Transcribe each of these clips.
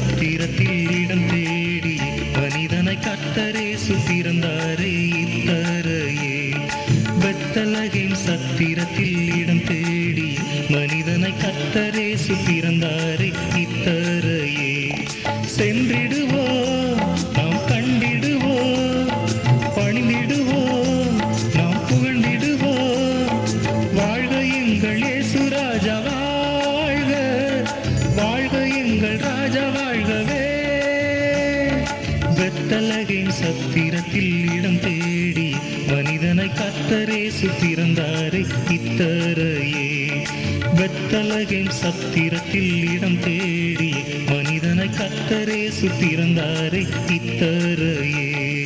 சத்திரத்தில் இடம் தேடி மனிதனை கத்தரே சுத்திருந்தாரே இத்தரையே பெத்தலகின் சத்திரத்தில் இடம் தேடி மனிதனை கத்தரே சுத்திருந்தாரே இத்தரையே சென்றிடுவோம் நாம் கண்டிடுவோம் பணிந்திடுவோம் நாம் புகழ்ந்திடுவோம் வாழ்க எங்கள் இயேசு ராஜா வாழ்க வாழ்க எங்கள் ராஜா வாழ்கவே வெத்தலகின் சத்திரத்தில் இடம் தேடி மனிதனை கத்தரே சுத்திருந்தாரே இத்தரையே வெத்தலகின் சத்திரத்தில் இடம் தேடி மனிதனை கத்தரே சுத்திருந்தாரே இத்தரையே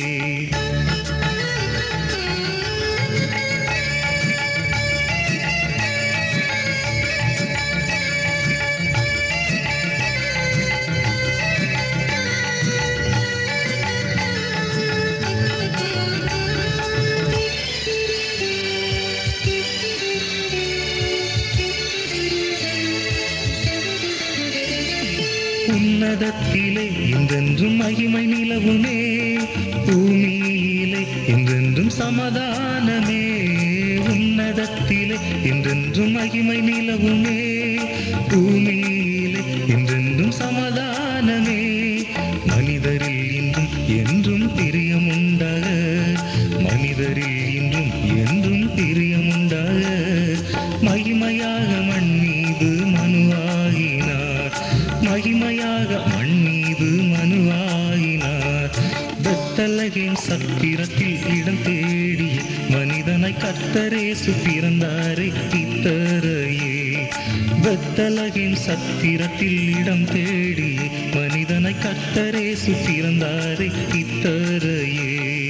உன்னதத்திலே என்றென்றும் மகிமை நிலவுமே பூமியிலே என்றென்றும் சமாதானமே உன்னதத்திலே என்றென்றும் மகிமை நிலவுமே பூமியிலே என்றென்றும் சமாதானமே மனிதரில் இன்றும் என்றும் பிரியமுண்டாக மனிதரில் இன்றும் என்றும் பிரியமுண்டாக மகிமையாக மண் மீது மனுவாகினார் மகிமையாக மண் மீது மனுவாகினார் பெத்தலகின் சத்திரத்தில் இடம் தேடி மனிதனை கத்தரே சுத்திருந்தாரே இத்தரையே பெத்தலகின் சத்திரத்தில் இடம் தேடி மனிதனை கத்தரே சுத்திருந்தாரே இத்தரையே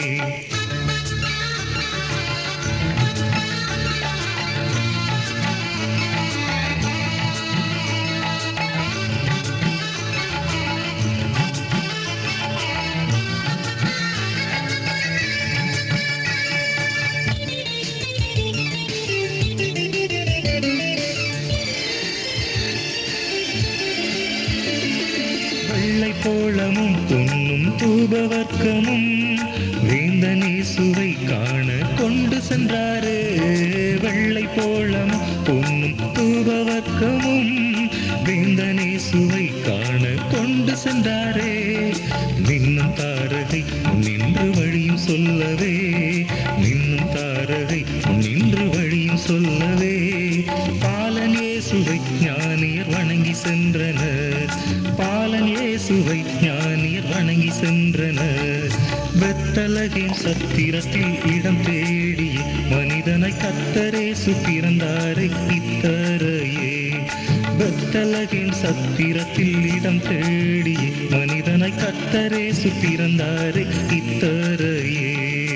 வெள்ளை போளமும் பொன்னும் தூபவர்க்கமும் வேந்தனே சுவை காண கொண்டு சென்றாரே வெள்ளை போளமும் பொன்னும் தூபவர்க்கமும் வேந்தனே சுவை காண கொண்டு சென்றாரே நின்னும் தாரகை நின்று வழியும் சொல்லவே நின்னும் தாரகை நின்று வழியும் சொல்லவே பாலன் இயேசுவை ஞானியர் வணங்கி சென்றனர் பாலன் இயேசுவை ஞானியர் வணங்கி சென்றனர் வெத்தலகின் சத்திரத்தில் இடம் தேடி மனிதனை கத்தரே சுத்திருந்தாரே இத்தரையே வெத்தலகின் சத்திரத்தில் இடம் தேடி மனிதனை கத்தரே சுத்திருந்தாரே இத்தரையே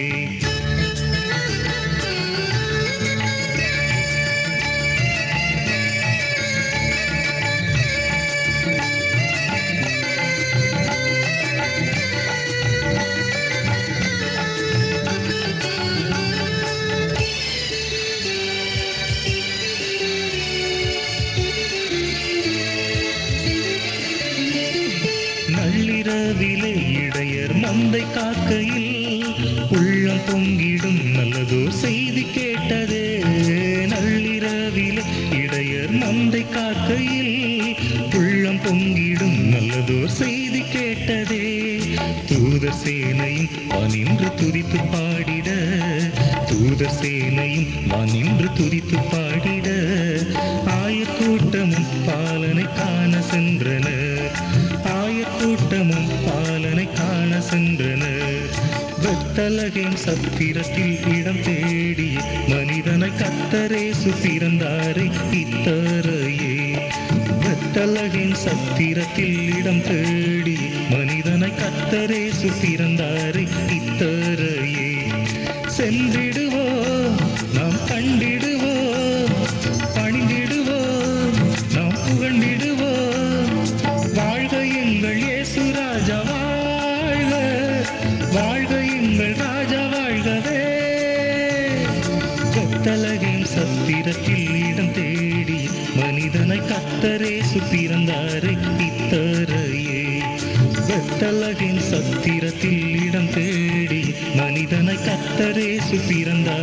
நள்ளிரவிலே இடையர் மந்தை காக்கையில் உள்ளம் பொங்கிடும் நல்லதோ செய்தி கேட்டதே நள்ளிரவிலே இடையர் மந்தை காக்கையில் உள்ளம் பொங்கிடும் நல்லதோ செய்தி கேட்டதே தூதர் சேனையும் வானின்று துதித்து பாடிட தூதர் சேனையும் வானின்று துதித்து பாடிட ஆயக்கூட்டமும் பாலனை காண சென்றனர் ஆயக்கூட்டமும் பாலனை காண சென்றனர் வெத்தலகின் சத்திரத்தில் இடம் தேடி மனிதனை கத்தரே சுத்திருந்தாரே இத்தரையே வெத்தலகின் சத்திரத்தில் இடம் தேடி மனிதனை கத்தரே சுத்திருந்தாரே இத்தரையே சென்றிடுவோம் நாம் கண்டிடுவோம் பணிந்திடுவோம் நாம் புகழ்ந்திடுவோம் வாழ்க எங்கள் இயேசு ராஜா வாழ்க வாழ்க எங்கள் ராஜா வாழ்கவே கொத்தலகின் சத்திரத்தில் இடம் தேடி மனிதனை கத்தரே சுத்திருந்தாரே இத்தரையே கட்டழகின் சத்திரத்தில் இடம் தேடி மனிதனை கத்தரேசு பிறந்தார்